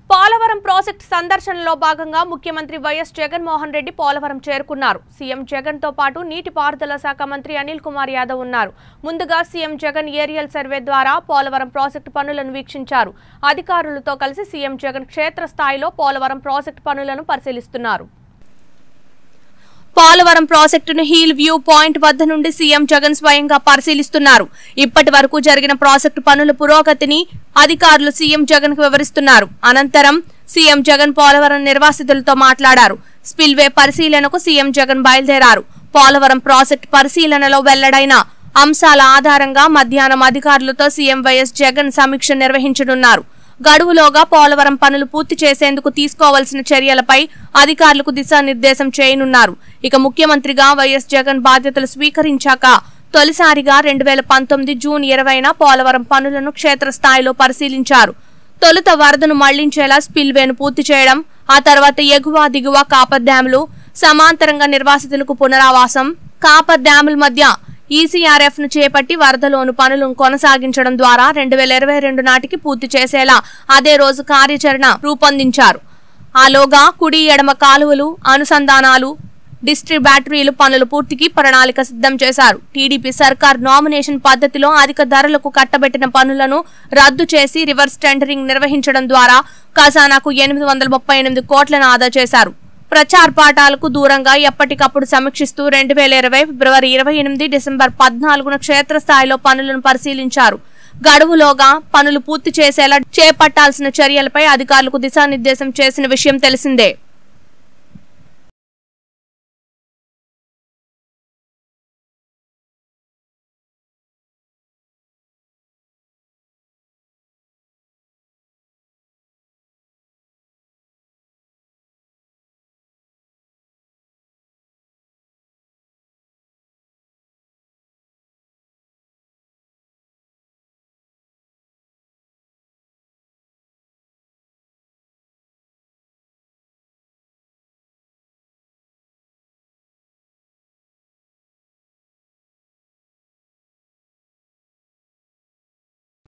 Polavaram project సందర్శనలో భాగంగా ముఖ్యమంత్రి YS Jaganmohan Reddy Polavaram చేరుకున్నారు సీఎం జగన్ తో పాటు నీటిపారుదల శాఖ మంత్రి అనిల్ కుమార్ యాదవ్ ఉన్నారు ముందుగా సీఎం జగన్ ఏరియల్ సర్వే ద్వారా పోలవరం ప్రాజెక్టు పనులను వీక్షించారు అధికారులతో కలిసి సీఎం జగన్ క్షేత్రస్థాయిలో పోలవరం ప్రాజెక్టు పనులను పరిశీలిస్తున్నారు పోలవరం ప్రాజెక్టును హీల్ వ్యూ పాయింట్ వద్ద నుండి సీఎం జగన్ స్వయంగా పరిశీలిస్తున్నారు ఇప్పటి వరకు జరిగిన ప్రాజెక్టు పనుల పురోగతిని అధికారులు సీఎం జగన్ కు వివరిస్తున్నారు అనంతరం సీఎం జగన్ పోలవరం నిర్వాసితులతో మాట్లాడారు స్పిల్వే పరిశీలనకు సీఎం జగన్ బయలుదేరారు పోలవరం ప్రాజెక్టు పరిశీలనలో వెల్లడైన అంశాల ఆధారంగా మధ్యాహ్నం అధికారులతో సీఎం వైఎస్ జగన్ సమీక్ష నిర్వహించనున్నారు గడువులోగా పోలవరం పనులు పూర్తి చేసేందుకు తీసుకోవాల్సిన చర్యలపై అధికారులకు దిశానిర్దేశం చేయనున్నారు ఇక ముఖ్యమంత్రిగా వైఎస్ జగన్ బాధ్యతలు స్వీకరించాక తొలిసారిగా రెండు వేల పంతొమ్మిది జూన్ ఇరవైన పోలవరం పనులను క్షేత్రస్థాయిలో పరిశీలించారు తొలుత వరదను మళ్లించేలా స్పిల్వేను పూర్తి చేయడం ఆ తర్వాత ఎగువ దిగువ కాపర్ డ్యాములు సమాంతరంగా నిర్వాసితులకు పునరావాసం కాపర్ డ్యాముల మధ్య ఈసీఆర్ఎఫ్ ను చేపట్టి వరదలోను పనులను కొనసాగించడం ద్వారా రెండు వేల ఇరవై రెండు నాటికి పూర్తి చేసేలా అదే రోజు కార్యాచరణ రూపొందించారు ఆలోగా కుడి ఎడమ కాలువలు అనుసంధానాలు డిస్ట్రిక్ట్ బ్యాటరీలు పనుల పూర్తికి ప్రణాళిక సిద్ధం చేశారు టీడీపీ సర్కార్ నామినేషన్ పద్ధతిలో అధిక ధరలకు కట్టబెట్టిన పనులను రద్దు చేసి రివర్స్ టెండరింగ్ నిర్వహించడం ద్వారా ఖజానాకు ఎనిమిది వందల ముప్పై ఎనిమిది కోట్లను ఆదా చేశారు ప్రచారపాఠాలకు దూరంగా ఎప్పటికప్పుడు సమీక్షిస్తూ రెండు వేల ఇరవై ఫిబ్రవరి ఇరవై ఎనిమిది డిసెంబర్ పద్నాలుగున క్షేత్రస్థాయిలో పనులను పరిశీలించారు గడువులోగా పనులు పూర్తి చేసేలా చేపట్టాల్సిన చర్యలపై అధికారులకు దిశానిర్దేశం చేసిన విషయం తెలిసిందే